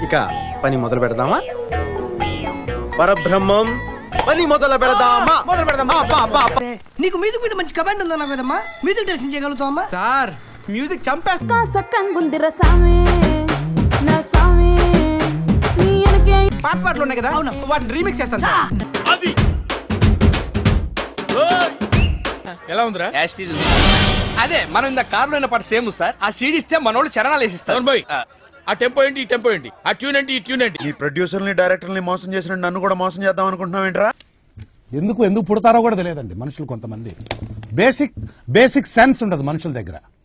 ఇక పని మొదలు పెడదామా పరబ్రహ్మం పని మొదలు పెడదామా మొదలు పెడదామా పా, పా, పా. నీకు మ్యూజిక్ మీద మంచి కమాండ్ ఉందన్నా కదమ్మా మ్యూజిక్ డైరెక్షన్ చేయగలుగుతావమ్మా సార్ మ్యూజిక్ చంపే సక్కంగుందిర సామి నా సామి నీ వెనకే పాత పాటలు ఉన్నాయి కదా వాటిని రీమిక్స్ చేస్తాను సార్. ఎలా ఉందిరా యాస్టీజ్ ఉంది. అదే మనం ఇంత కారులో అయిన పాట సేమ్ సార్ ఆ సీడీ ఇస్తే మనోళ్ళు చరణాలు వేసిస్తారు అవును బాయ్ ఆ టెంపో ఏంటి ఈ టెంపో ఏంటి ఆ ట్యూన్ ఏంటి ఈ ట్యూన్ ఏంటి ఈ ప్రొడ్యూసర్ని డైరెక్టర్ని మోసం చేసిన నన్ను కూడా మోసం చేద్దాం అనుకుంటున్నావు ఏంట్రా ఎందుకు ఎందుకు పుడతారో కూడా తెలియదండి మనుషులు కొంతమంది బేసిక్ బేసిక్ సెన్స్ ఉండదు మనుషుల దగ్గర